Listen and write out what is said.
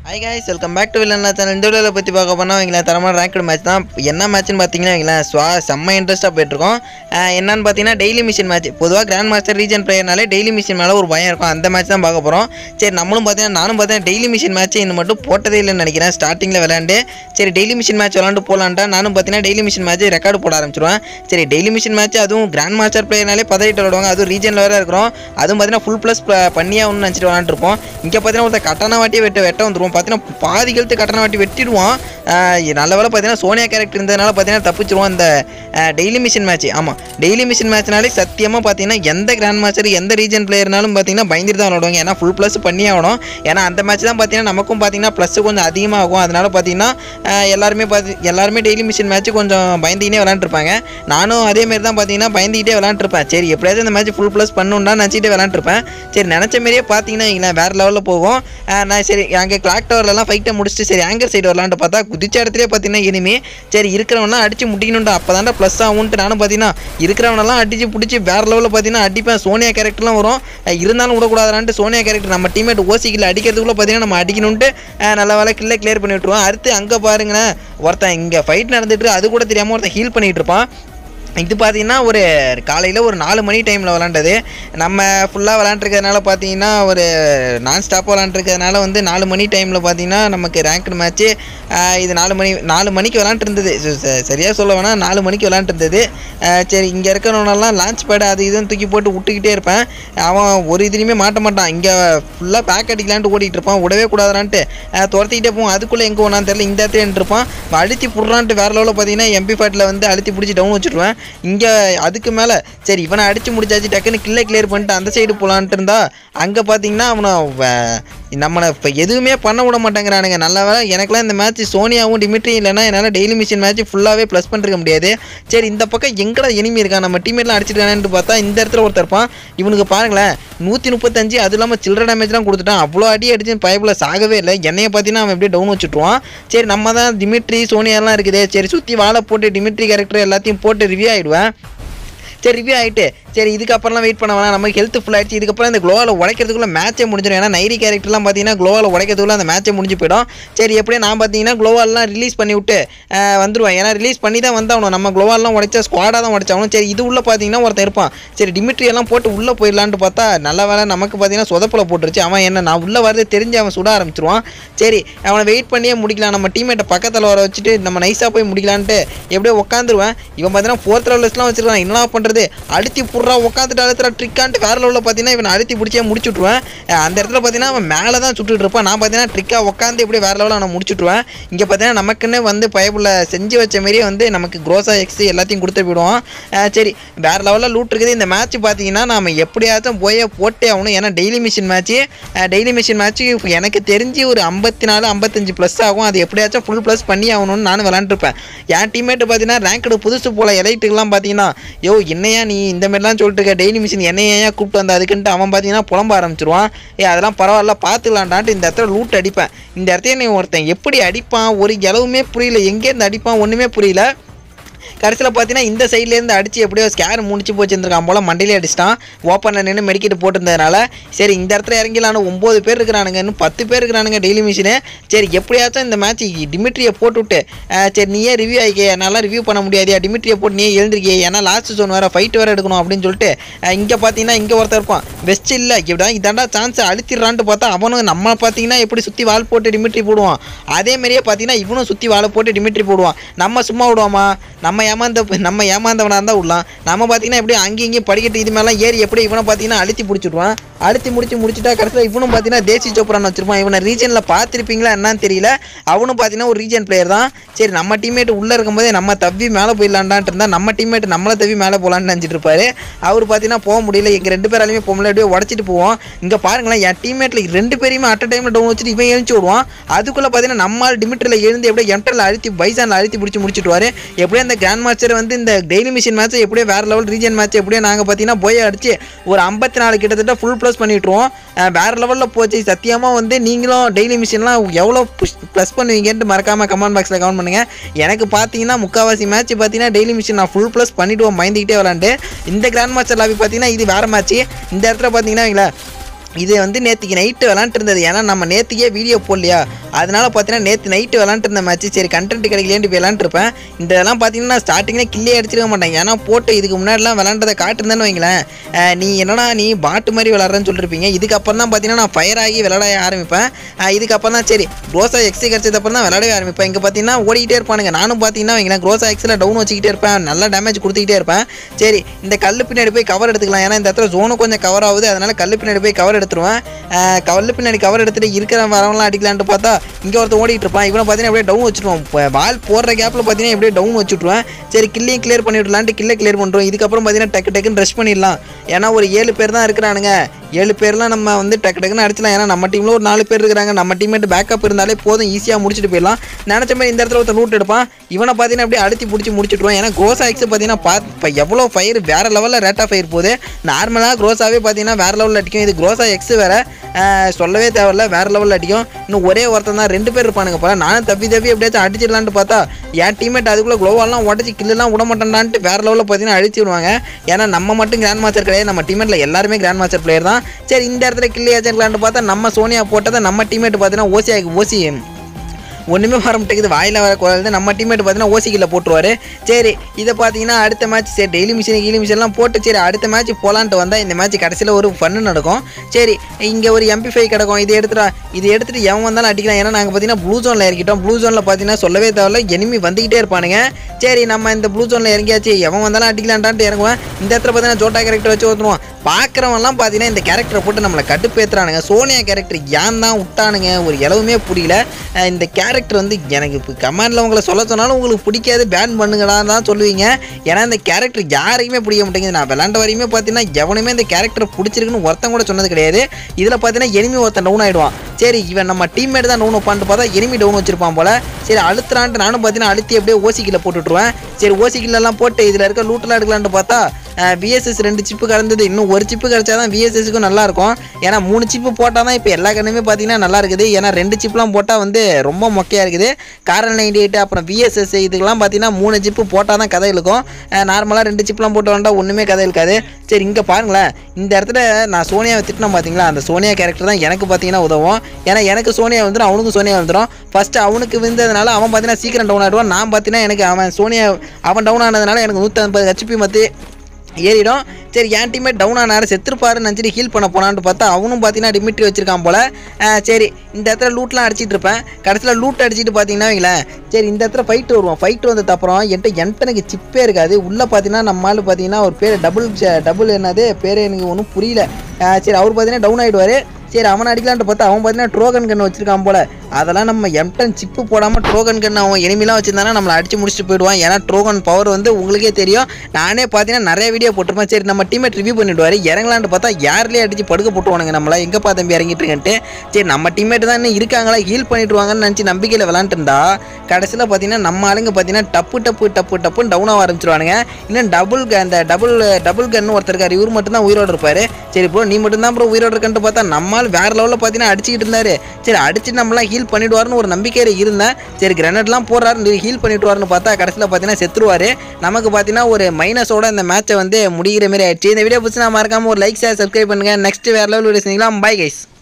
hi guys welcome back to villain channel இந்த வீடியோவில் பற்றி பார்க்க போனால் வைங்களேன் தரமான ரேங்க்டு மேட்ச் தான் என்ன மேட்ச்னு பார்த்தீங்கன்னா வைங்களேன் ஸ்வா செம்ம இன்ட்ரெஸ்ட்டாக போயிட்டுருக்கோம் அஹ் என்னன்னு பார்த்தீங்கன்னா டெய்லி மிஷின் மேட்ச் பொதுவாக கிராண்ட் மாஸ்டர் ரீஜன் பிளேயர்னாலே டெய்லி மிஷின் மேலே ஒரு பயம் இருக்கும் அந்த மேட்ச் தான் பார்க்க போகிறோம் சரி நம்மளும் பார்த்தீங்கன்னா நானும் பார்த்தீங்கன்னா டெய்லி மிஷின் மேட்ச் இன்னும் மட்டும் போட்டதே இல்லைன்னு நினைக்கிறேன் ஸ்டார்டிங்கில் விளையாண்டு சரி டெய்லி மிஷின் மேட்ச் விளாண்டு போகலான்ட்டா நானும் பார்த்தீங்கன்னா டெய்லி மிஷின் மேட்ச் ரெக்கார்டு போட ஆரம்பிச்சிருவேன் சரி டெய்லி மிஷின் மேட்ச் அதுவும் கிராண்ட் மாஸ்டர் பிளேயர்னாலே பதவிட்டு விளாடுவாங்க அதுவும் ரீஜனில் வேறு இருக்கிறோம் அதுவும் பார்த்தீங்கன்னா ஃபுல் ப்ளஸ் பண்ணியே ஒன்று நினச்சிட்டு விளாண்டுருப்போம் இங்கே பார்த்தீங்கன்னா ஒருத்தர் கட்டண வாட்டி வெட்ட வெட்ட வந்துருவோம் பார்த்தீங்கன்னா பாதி கழுத்து கட்டண வாட்டி வெட்டிடுவான் ஆஹ் நல்ல வேலை பார்த்தீங்கன்னா சோனியா கேரக்டர் இருந்ததுனால பார்த்தீங்கன்னா தப்பிச்சிருவோம் இந்த டெய்லி மிஷின் மேட்ச் ஆமாம் டெய்லி மிஷின் மேட்ச்னாலே சத்தியமாக பார்த்தீங்கன்னா எந்த கிராண்ட் மாஸ்டர் எந்த ரீஜன் பிளேயர்னாலும் பார்த்தீங்கன்னா பயந்துட்டு தான் விளாடுவாங்க ஏன்னா ஃபுல் ப்ளஸ் பண்ணி ஆகணும் ஏன்னா அந்த மேட்ச் தான் பார்த்தீங்கன்னா நமக்கும் பார்த்தீங்கன்னா ப்ளஸ் கொஞ்சம் அதிகமாகும் அதனால பார்த்தீங்கன்னா ஆஹ் எல்லாருமே பார்த்து எல்லாருமே டெய்லி மிஷின் மேட்ச் கொஞ்சம் பயந்துக்கினே விளாண்டுருப்பாங்க நானும் அதே மாதிரி தான் பார்த்தீங்கன்னா பயந்துக்கிட்டே விளாண்டுருப்பேன் சரி எப்படியாச்சும் இந்த மேட்ச் ஃபுல் ப்ளஸ் பண்ணுன்னா நினச்சிட்டு விளாண்டுருப்பேன் சரி நினச்ச மாதிரியே பார்த்தீங்கன்னா வைங்களேன் வேறு லெவலில் போகும் ஆஹ் நான் சரி அங்கே கிளாக் டவர்லலாம் ஃபைட்டை முடிச்சுட்டு சரி ஆங்கர் சைடு வரலான்ட்டு பார்த்தா குதிச்ச இடத்துலேயே பார்த்தீங்கன்னா இனிமே சரி இருக்கிறவனா அடிச்சு முடிக்கணும்டா அப்போ தாண்டா ப்ளஸ் ஆகும்ன்ட்டு நானும் பார்த்தீங்கன்னா இருக்கிறவனெல்லாம் அடிச்சு பிடிச்சி வேறு லெவலில் பார்த்தீங்கன்னா அடிப்பேன் சோனியா கேரக்டர்லாம் வரும் அஹ் இருந்தாலும் விடக்கூடாதான்ட்டு சோனியா கேரக்டர் நம்ம டீமேட் ஓசிக்கில் அடிக்கிறதுக்குள்ளே பார்த்தீங்கன்னா நம்ம அடிக்கணும்ட்டு அஹ் நல்ல வேலை கில்லை கிளியர் பண்ணி விட்ருவோம் அடுத்து அங்கே பாருங்களேன் ஒருத்தன் இங்கே ஃபைட் நடந்துட்டு இருக்கு, அது கூட தெரியாமல் ஒருத்தன் ஹீல் பண்ணிகிட்டு இருப்பான் இது பார்த்தீங்கன்னா ஒரு காலையில் ஒரு நாலு மணி டைமில் விளாண்டது நம்ம ஃபுல்லாக விளாண்டுருக்கிறதுனால பார்த்தீங்கன்னா ஒரு நான் ஸ்டாப்பாக விளாண்டுருக்கிறதுனால வந்து நாலு மணி டைமில் பார்த்தீங்கன்னா நமக்கு ரேங்க்டு மேட்ச்சு இது நாலு மணி நாலு மணிக்கு விளாண்டுருந்தது சரியாக சொல்ல வேணால் நாலு மணிக்கு விளாண்டுருந்தது சரி இங்கே இருக்கிறவனெல்லாம் லான்ச் பேடு அது இதுன்னு தூக்கி போட்டு விட்டுக்கிட்டே இருப்பேன் அவன் ஒரு இதுலேயுமே மாட்ட மாட்டான் இங்கே ஃபுல்லாக பேக் அடிக்கலான்ட்டு ஓடிட்டு இருப்பான் விடவே கூடாதான்ட்டு துரத்திக்கிட்டே போவோம் அதுக்குள்ளே எங்கே போனான்னு தெரியல இந்த இடத்துல இருப்பான் அழுத்தி புடுறான்ட்டு வேறு லெவலில் பார்த்தீங்கன்னா எம்பி ஃபைட்டில் வந்து அழுத்தி பிடிச்சி டவுன் வச்சுருவேன் இங்கே அதுக்கு மேலே சரி இவனை அடித்து முடிச்சாச்சு டக்குன்னு கில்லை கிளியர் பண்ணிட்டு அந்த சைடு போகலான்ட்டு இருந்தா அங்கே பார்த்தீங்கன்னா அவனை வ- நம்மளை இப்போ எதுவுமே பண்ண விட மாட்டேங்கிறானுங்க நல்ல வேலை எனக்குலாம் இந்த மேட்ச் சோனியாவும் டிமிட்ரி இல்லைன்னா என்னால் டெய்லி மிஷின் மேட்ச் ஃபுல்லாகவே ப்ளஸ் பண்ணிருக்க முடியாது சரி இந்த பக்கம் எங்கடா எனிமி இருக்கான் நம்ம டீமேட்லாம் அடிச்சிருக்கானு பார்த்தா இந்த இடத்துல ஒருத்தர் இருப்பான் இவனுக்கு பாருங்களேன் நூற்றி முப்பத்தஞ்சு அது இல்லாமல் சில்லற டேமேஜ்லாம் கொடுத்துட்டான் அவ்வளோ அடி அடிச்சு பைப்பில் சாகவே இல்லை என்னைய பார்த்தீங்கன்னா அவன் எப்படியே டவுன் வச்சுட்டுருவான் சரி நம்ம தான் டிமிட்ரி சோனியாலாம் இருக்குது சரி சுற்றி வாழை போட்டு டிமிட்ரி கேரக்டர் எல்லாத்தையும் போட்டு ரிவ்யூ ஆகிடுவேன் சரி ரிவ்யூ ஆகிட்டு சரி இதுக்கப்புறம்லாம் வெயிட் பண்ண வேணாம் நமக்கு ஹெல்த் ஃபுல் ஆயிடுச்சு இதுக்கப்புறம் இந்த க்ளோவில் உடைக்கிறதுக்குள்ள மேட்சே முடிஞ்சிடும் ஏன்னா நைரி கேரக்டர்லாம் பார்த்தீங்கன்னா க்ளோவில் உடைக்கிறதுக்குள்ள அந்த மேட்சே முடிஞ்சு போயிடும் சரி எப்படியும் நான் பார்த்தீங்கன்னா க்ளோவால்லாம் ரிலீஸ் பண்ணி விட்டு அஹ், வந்துருவேன் ஏன்னா ரிலீஸ் பண்ணி தான் வந்தாகணும் நம்ம க்ளோவால்லாம் உடைச்சா ஸ்குவாடாக தான் உடைச்சாகணும் சரி இது உள்ளே பார்த்தீங்கன்னா ஒருத்தன் இருப்பான் சரி டிமிட்ரி எல்லாம் போட்டு உள்ளே போயிடலான்ட்டு பார்த்தா நல்ல வேலை நமக்கு பார்த்தீங்கன்னா சொதப்பில் போட்டுருச்சு அவன் என்ன நான் உள்ளே வரது தெரிஞ்சு அவன் சுட ஆரம்பிச்சிருவான் சரி அவனை வெயிட் பண்ணியே முடிக்கலாம் நம்ம டீமேட்டை பக்கத்தில் வர வச்சுட்டு நம்ம நைஸாக போய் முடிக்கலான்ட்டு எப்படியோ உட்காந்துருவேன் இவன் பார்த்தீங்கன்னா ஃபோர்த் லெவல்ஸ்லாம் வச்சிருக்கான் என்ன பண்ணுறது அழுத்தி புடுறா உட்காந்துட்டு அழுத்துறா ட்ரிக்கான்ட்டு வேறு லெவலில் பார்த்தீங்கன்னா இவன் அழுத்தி பிடிச்சே முடிச்சு விட்ருவேன் அஹ் அந்த இடத்துல பார்த்தீங்கன்னா அவன் மேலே தான் சுட்டுட்டு இருப்பான் நான் பார்த்தீங்கன்னா ட்ரிக்காக உட்காந்து இப்படி வேறு லெவலில் அவனை முடிச்சுட்ருவேன் இங்கே பார்த்தீங்கன்னா நமக்குன்னு வந்து பயப்புள்ள செஞ்சு வச்ச மாரியே வந்து நமக்கு க்ரோஸா எக்ஸ் எல்லாத்தையும் கொடுத்து விடுவோம் அஹ் சரி வேறு லெவலில் லூட் இருக்குது இந்த மேட்ச் பார்த்தீங்கன்னா நம்ம எப்படியாச்சும் போய் போட்டே ஆகணும் ஏன்னா daily mission match daily mission match எனக்கு தெரிஞ்சு ஒரு ஐம்பத்தி நாலு ஐம்பத்தஞ்சு ப்ளஸ் ஆகும் அது எப்படியாச்சும் ஃபுல் ப்ளஸ் பண்ணி ஆகணும்னு நானும் விளாண்டுருப்பேன் என் டீம்மேட்டு பார்த்தீங்கன்னா ரேங்க்டு புதுசு போல் எலைட்டுக்கெல்லாம் பார்த்தீங்கன்னா யோ என்னையா நீ இந்த மாதிரிலாம் சொல்லிட்டு இருக்க டெய்லி மிஷின் என்னையா கூப்பிட்டு வந்த அதுக்குன்ட்டு அவன் பார்த்தீங்கன்னா புலம்ப ஆரம்பிச்சிருவான் ஏ அதெல்லாம் பரவாயில்ல பார்த்துக்கலான்டான்ட்டு இந்த இடத்துல லூட் அடிப்பேன் இந்த இடத்துல நீ ஒருத்தன் எப்படி அடிப்பான் ஒரு இளவுமே புரியல எங்கேருந்து அடிப்பான் ஒன்றுமே புரியல கடைசியில் பார்த்தீங்கன்னா இந்த சைட்லேருந்து அடித்து எப்படியோ ஸ்கேர் முடிச்சு போச்சுருக்கான் போல் மண்டையிலே அடிச்சிட்டான் ஓப்பனில் நின்று மெடிக்கெட் போட்டிருந்ததுனால சரி இந்த இடத்துல இறங்கிலான்னு ஒம்பது பேர் இருக்கிறானுங்க இன்னும் பத்து பேர் இருக்கிறானுங்க டெய்லி மிஷினு சரி எப்படியாச்சும் இந்த மேட்ச் டிமிட்ரியை போட்டுவிட்டு அஹ், சரி நீயே ரிவ்யூ ஆகிக்கே என்னால் ரிவ்யூ பண்ண முடியாதியா டிமிட்ரியை போட்டு நீயே எழுந்திருக்கியே ஏன்னா லாஸ்ட் ஜோன் வேறு ஃபைட் வேறு எடுக்கணும் அப்படின்னு சொல்லிட்டு இங்கே பார்த்தீங்கன்னா இங்கே ஒருத்தர் இருப்பான் பெஸ்ட் இல்லை இப்படிதான் இதாண்டா சான்ஸ் அழுத்திடுறான்ட்டு பார்த்தா அவனும் நம்ம பார்த்தீங்கன்னா எப்படி சுற்றி வால் போட்டு டிமிட்ரி போடுவான் அதே மாதிரியே பார்த்தீங்கன்னா இவனும் சுற்றி வாழை போட்டு டிமிட்ரி போடுவான் நம்ம சும்மா விடுவோமா நம்ம ஏமாந்த நம்ம ஏமாந்தவனாக இருந்தால் விடலாம் நம்ம பார்த்தீங்கன்னா எப்படி அங்கேயும் இங்கேயும் படிக்கட்டு இது மேலாம் ஏறி எப்படி இவனை பார்த்தீங்கன்னா அழுத்தி பிடிச்சிடுவான் அழுத்தி முடிச்சு முடிச்சுட்டா கடைசியில் இவனும் பார்த்தீங்கன்னா தேசி சோப்ரான் வச்சிருப்பான் இவனை ரீஜனில் பார்த்துருப்பீங்களா என்னன்னு தெரியல அவனும் பார்த்தீங்கன்னா ஒரு ரீஜன் பிளேயர் தான் சரி நம்ம டீம்மேட் உள்ளே இருக்கும்போதே நம்ம தவி மேலே போயிடலான்டான்ட்டு இருந்தால் நம்ம டீம்மேட் நம்மளை தவி மேலே போகலான்னு நினச்சிட்டு இருப்பாரு அவர் பார்த்தீங்கன்னா போக முடியல எங்கள் ரெண்டு பேராலையுமே போக முடியல அப்படியே உடச்சிட்டு போவோம் இங்கே பாருங்களேன் என் டீம்மேட்டில் ரெண்டு பேரையுமே அட் டைமில் டவுன் வச்சுட்டு இவன் எழுச்சி விடுவான் அதுக்குள்ளே பார்த்தீங்கன்னா நம்மால் டிமிட்டரில் எழுந்து எப்படியோ எம்டரில் அழுத்தி பைசானில் அழுத்தி பிடிச்சி முடிச்சுட்டுவாரு எப்படியோ அந்த கிராண்ட் மாஸ்டர் வந்து இந்த டெய்லி மிஷின் மேட்ச் எப்படியோ வேறு லெவல் ரீஜன் மேட்ச் எப்படியோ நாங்கள் பார்த்தீங்கன்னா போய் அடிச்சு ஒரு ஐம்பத்தி நாலு கிட்டத்தட்ட ஃபுல் ப்ளஸ் பண்ணிட்டுருவோம் அஹ் வேற லெவலில் போச்சு சத்தியமாக வந்து நீங்களும் டெய்லி மிஷின்லாம் எவ்வளோ ப்ளஸ் பண்ணுவீங்கன்ட்டு மறக்காமல் கமெண்ட் பாக்ஸில் கமெண்ட் பண்ணுங்கள் எனக்கு பார்த்தீங்கன்னா முக்கால்வாசி மேட்ச் பார்த்தீங்கன்னா டெய்லி மிஷின் நான் ஃபுல் ப்ளஸ் பண்ணிவிடுவோம் பயந்துக்கிட்டே விளாண்டு இந்த கிராண்ட் மாஸ்டர் லாபி பார்த்தீங்கன்னா இது வேறு மேட்ச் இந்த இடத்துல பார்த்தீங்கன்னா வைங்களேன் இது வந்து நேற்றுக்கு நைட்டு விளாண்டுட்டு இருந்தது ஏன்னா நம்ம நேற்றுக்கே வீடியோ போடலையா அதனால பார்த்தீங்கன்னா நேற்று நைட்டு விளாண்டுட்டு இருந்த மேட்ச் சரி கண்டென்ட் கிடைக்கலேன்ட்டு விளாண்டுருப்பேன் இந்த இதெல்லாம் பார்த்தீங்கன்னா நான் ஸ்டார்டிங்கில் கில்லே அடிச்சிருக்க மாட்டேன் ஏன்னா போட்டு இதுக்கு முன்னாடிலாம் விளாண்டதை காட்டுருந்தேன்னு வைங்களேன் அஹ் நீ என்னடா நீ பாட்டு மாதிரி விளாட்றேன்னு சொல்லிருப்பீங்க இதுக்கப்புறம் தான் பார்த்தீங்கன்னா நான் ஃபயர் ஆகி விளாட ஆரம்பிப்பேன் அஹ் இதுக்கப்புறம் தான் சரி க்ரோஸா எக்ஸி கிடச்சதுக்கப்புறம் தான் விளாடவே ஆரம்பிப்பேன் இங்கே பார்த்தீங்கன்னா ஓடிக்கிட்டே இருப்பானுங்க நானும் பார்த்தீங்கன்னா வைங்களேன் க்ரோஸா எக்ஸில் டவுன் வச்சுக்கிட்டே இருப்பேன் நல்லா டேமேஜ் கொடுத்துக்கிட்டே இருப்பேன் சரி இந்த கல் பின்னாடி போய் கவர் எடுத்துக்கலாம் ஏன்னா இந்த இடத்துல ஜோனும் கொஞ்சம் கவர் ஆகுது அதனால கல் பின்னாடி போய் கவர் எடுத்துருவேன் அஹ் கல் பின்னாடி கவர் எடுத்துட்டு இருக்கிற வரவங்களாம் அடிக்கலான்ட்டு பார்த்தா இங்கே ஒருத்தன் ஓடிட்டு இருப்பான் இவனை பார்த்தீங்கன்னா அப்படியே டவுன் வச்சுருவோம் இப்போ பால் போடுற கேப்பில் பார்த்தீங்கன்னா எப்படியே டவுன் வச்சுட்ருவேன் சரி கில்லையும் கிளியர் பண்ணி விடலான்ட்டு கில்லை கிளியர் பண்ணுறோம் இதுக்கப்புறம் பார்த்தீங்கன்னா டக்கு டக்குன்னு ரஷ் பண்ணிடலாம் ஏன்னா ஒரு ஏழு பேர் தான் இருக்கிறானுங்க ஏழு பேர்லாம் நம்ம வந்து டக்கு டக்குன்னு அடிச்சலாம் ஏன்னா நம்ம டீமில் ஒரு நாலு பேர் இருக்கிறாங்க நம்ம டீம்மேட் பேக்கப் இருந்தாலே போதும் ஈஸியாக முடிச்சுட்டு போயிடலாம் நினச்ச மாதிரி இந்த இடத்துல ஒருத்தர் ரூட் எடுப்பான் இவனை பார்த்தீங்கன்னா அப்படியே அழுத்தி பிடிச்சி முடிச்சுட்டுருவான் ஏன்னா க்ரோஸ் ஆக்ஸ் பார்த்தீங்கன்னா பார்த்து இப்போ எவ்வளோ ஃபயர் வேறு லெவலில் ரேட் ஆஃப் ஃபயர் போகுது நார்மலாக க்ரோஸாகவே பார்த்தீங்கன்னா வேறு லெவலில் அடிக்கும் இது க்ரோஸா எக்ஸ் வேறு சொல்லவே தேவையில்ல வேறு லெவலில் அடிக்கும் இன்னும் ஒரே ஒருத்தன் தான் ரெண்டு பேர் இருப்பானுங்க போல நானும் தப்பி தப்பி எப்படியாச்சும் அடிச்சிடலான்ட்டு பார்த்தா என் டீம்மேட் அதுக்குள்ளே க்ளோவாலாம் உடச்சி கில்லாம் விட மாட்டேன்டான்ட்டு வேறு லெவலில் பார்த்தீங்கன்னா அழிச்சு விடுவாங்க ஏன்னா நம்ம மட்டும் கிராண்ட் மாஸ்டர் கிடையாது நம்ம டீம்மேட்டில் எல்லாருமே கிராண்ட் மாஸ்டர் பிளேயர் தான் சரி இந்த இடத்துல கில்லி ஏஜென்ட்லான்ட்டு பார்த்தா நம்ம சோனியா போட்டதை நம்ம டீம்மேட் பார்த்தீங்கன்னா ஓசி ஓசி ஒன்றுமே வர மாட்டேங்குது வாயில் வர குரல் நம்ம டீம்மேட் பார்த்தீங்கன்னா ஓசிக்கில் போட்டுருவாரு சரி இதை பார்த்தீங்கன்னா அடுத்த மேட்ச் சரி டெய்லி மிஷின் கீழி மிஷின்லாம் போட்டு சரி அடுத்த மேட்ச் போலான்ட்டு வந்தால் இந்த மேட்ச் கடைசியில் ஒரு ஃபன்னு நடக்கும் சரி இங்கே ஒரு எம்பி ஃபைவ் கிடக்கும் இது எடுத்துடா இது எடுத்துகிட்டு எவன் வந்தாலும் அடிக்கலாம் ஏன்னா நாங்கள் பார்த்தீங்கன்னா ப்ளூ ஜோனில் இறக்கிட்டோம் ப்ளூ ஜோனில் பார்த்தீங்கன்னா சொல்லவே தேவையில்ல எனிமி வந்துக்கிட்டே இருப்பானுங்க சரி நம்ம இந்த ப்ளூ ஜோனில் இறங்கியாச்சு எவன் வந்தாலும் அடிக்கலான்டான்ட்டு இறங்குவேன் இந்த இடத்துல பார்த்தீங்கன்னா ஜோட்டா கேரக்டர் வச்சு ஊற்றுருவோம் பார்க்குறவன்லாம் பார்த்தீங்கன்னா இந்த கேரக்டரை போட்டு நம்மளை கடுப்பேற்றுறானுங்க சோனியா கேரக்டர் ஏன் தான் விட்டானுங்க ஒரு இளவுமே புரியல அஹ் இந்த கேரக்டர் வந்து எனக்கு இப்போ கமெண்டில் உங்களை சொல்ல சொன்னாலும் உங்களுக்கு பிடிக்காது பேன் பண்ணுங்கடா தான் சொல்லுவீங்க ஏன்னா இந்த கேரக்டர் யாருக்குமே பிடிக்க மாட்டேங்குது நான் விளாண்ட வரையுமே பார்த்தீங்கன்னா எவனுமே இந்த கேரக்டர் பிடிச்சிருக்குன்னு ஒருத்தன் கூட சொன்னது கிடையாது இதில் பார்த்தீங்கன்னா எனிமி ஒருத்தன் டவுன் ஆகிடுவான் சரி இவன் நம்ம டீம்மேட் தான் டவுன் வைப்பான்ட்டு பார்த்தா எனிமி டவுன் வச்சிருப்பான் போல சரி அழுத்துறான்ட்டு நானும் பார்த்தீங்கன்னா அழுத்தி அப்படியே ஓசிக்கில் போட்டுட்ருவேன் சரி ஓசிக்கிலலாம் போட்டு இதில் இருக்க லூட்டெலாம் எடுக்கலான்ட்டு பார்த்தா விஎஸ்எஸ் ரெண்டு சிப்பு கலந்தது இன்னும் ஒரு சிப்பு கிடச்சா தான் விஎஸ்எஸ்க்கும் நல்லா இருக்கும் ஏன்னா மூணு சிப்பு போட்டால் தான் இப்போ எல்லா கண்ணுமே பார்த்தீங்கன்னா நல்லா இருக்குது ஏன்னா ரெண்டு சிப்லாம் போட்டால் வந்து ரொம்ப மொக்கையாக இருக்குது காரல் நைன்டி எயிட் அப்புறம் விஎஸ்எஸ் இதுக்கெல்லாம் பார்த்தீங்கன்னா மூணு சிப்பு போட்டால் தான் கதை இழுக்கும் நார்மலாக ரெண்டு சிப்லாம் போட்டு வேண்டாம் ஒன்றுமே கதை இருக்காது சரி இங்கே பாருங்களேன் இந்த இடத்துல நான் சோனியாவை திட்டினேன் பார்த்தீங்களா அந்த சோனியா கேரக்டர் தான் எனக்கு பார்த்தீங்கன்னா உதவும் ஏன்னா எனக்கு சோனியா வந்துடும் அவனுக்கும் சோனியா வந்துடும் ஃபஸ்ட்டு அவனுக்கு விழுந்ததுனால அவன் பார்த்தீங்கன்னா சீக்கிரம் டவுன் ஆகிடுவான் நான் பார்த்தீங்கன்னா எனக்கு அவன் சோனியா அவன் டவுன் ஆனதுனால எனக்கு நூற்றி ஐம்பது ஹெச்பி மத்து ஏறிடும் சரி என் டீம்மேட் டவுன் ஆனாரு செத்துருப்பாருன்னு நினச்சிட்டு ஹீல் பண்ண போனான்னு பார்த்தா அவனும் பார்த்தீங்கன்னா டிமிட்ரி வச்சிருக்கான் போல அஹ் சரி இந்த இடத்துல லூட்லாம் அடிச்சிட்டு இருப்பேன் கடைசியில் லூட் அடிச்சிட்டு பார்த்தீங்கன்னா வைங்களேன் சரி இந்த இடத்துல ஃபைட்டு வருவோம் ஃபைட்டு வந்தது அப்புறம் என்கிட்ட என்கிட்ட எனக்கு சிப்பே இருக்காது உள்ளே பார்த்தீங்கன்னா நம்மளால் பார்த்தீங்கன்னா ஒரு பேர் டபுள் டபுள் என்னது பேர் எனக்கு ஒன்றும் புரியல அஹ் சரி அவர் பார்த்தீங்கன்னா டவுன் ஆகிடுவார் சரி அவனை அடிக்கலான்ட்டு பார்த்தா அவன் பார்த்தீங்கன்னா ட்ரோகன் கன் வச்சிருக்கான் போல அதெல்லாம் நம்ம எம்டன் சிப்பு போடாமல் ட்ரோகன் கன் அவன் எனிமிலாம் வச்சிருந்தானா நம்மளை அடிச்சு முடிச்சுட்டு போயிடுவான் ஏன்னா ட்ரோகன் பவர் வந்து உங்களுக்கே தெரியும் நானே பார்த்தீங்கன்னா நிறைய வீடியோ போட்டிருப்பேன் சரி நம்ம டீமேட் ரிவ்யூ பண்ணிவிடுவார் இறங்கலான்ட்டு பார்த்தா யார்லேயே அடிச்சு படுக்க போட்டுவானுங்க நம்மள எங்கே தம்பி இறங்கிட்டு இருக்கேன்ட்டு சரி நம்ம டீமேட் தான் இன்னும் இருக்காங்களா ஹீல் பண்ணிட்டுருவாங்கன்னு நினச்சி நம்பிக்கையில் விளாண்டுட்டு இருந்தா கடைசியில் பார்த்தீங்கன்னா நம்ம ஆளுங்க பார்த்தீங்கன்னா டப்பு டப்பு டப்பு டப்புன்னு டவுன் ஆக ஆரம்பிச்சிருவானுங்க இன்னும் டபுள் அந்த டபுள் டபுள் கன்னு ஒருத்தர் இருக்காரு இவர் மட்டும் தான் உயிரோடு இருப்பார் சரி ப்ரோ நீ மட்டும் தான் ப்ரோ உயிரோடு இருக்கன்ட்டு பார்த்தா நம்மால் வேறு லெவலில் பார்த்தீங்கன்னா அடிச்சுக்கிட்டு இருந்தாரு சரி அடிச்சுட்டு நம்மளாம் ஹீல் பண்ணிடுவாருன்னு ஒரு நம்பிக்கையில் இருந்தேன் சரி கிரனட்லாம் போடுறாரு ஹீல் பண்ணிட்டுவாருன்னு பார்த்தா கடைசியில் பார்த்தீங்கன்னா செத்துருவாரு நமக்கு பார்த்தீங்கன்னா ஒரு மைனஸோட இந்த மேட்சை வந்து முடிகிற மாதிரி ஆயிடுச்சு இந்த வீடியோ பிடிச்சி நான் மறக்காம ஒரு லைக் ஷேர் சப்ஸ்கிரைப் பண்ணுங்கள் நெக்ஸ்ட் வேறு லெவல் வீடியோஸ் பாய் கைஸ்